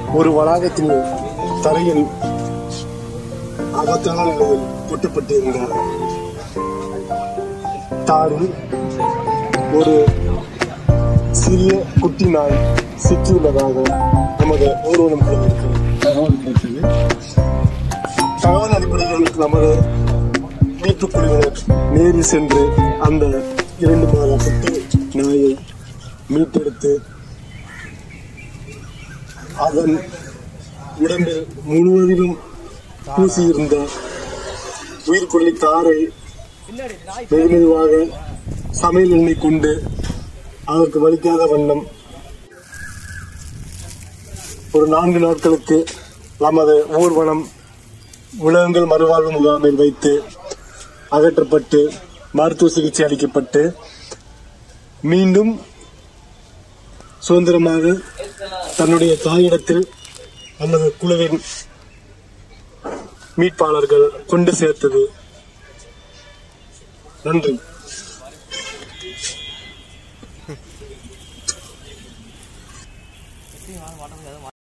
ஒரு வளாகத்தின் தரையில் ஆபத்தான நிலையில் கொட்டப்பட்டிருந்த தாரில் ஒரு சிறிய குட்டி நாய் சிக்கியுள்ளதாக நமது ஊர்வலம் குழுவிற்கு தகவல் கிடைத்தது தகவல் அடிப்படையில் நமது மீட்புக் குழுவினர் நேரில் சென்று அந்த இரண்டு மாத குட்டி நாயை மீட்டெடுத்து அதன் உடம்பில் முழுவதிலும் பூசியிருந்த உயிர்கொல்லி தாரை வெகு மெதுவாக சமையல் எண்ணெய் கொண்டு அதற்கு வலிக்காத வண்ணம் ஒரு நான்கு நாட்களுக்கு நமது ஊர்வனம் விலங்குகள் மறுவாழ்வு முகாமில் வைத்து அகற்றப்பட்டு மருத்துவ சிகிச்சை அளிக்கப்பட்டு மீண்டும் சுதந்திரமாக தன்னுடைய தாயிடத்தில் நமது குழுவின் மீட்பாளர்கள் கொண்டு சேர்த்தது நன்றி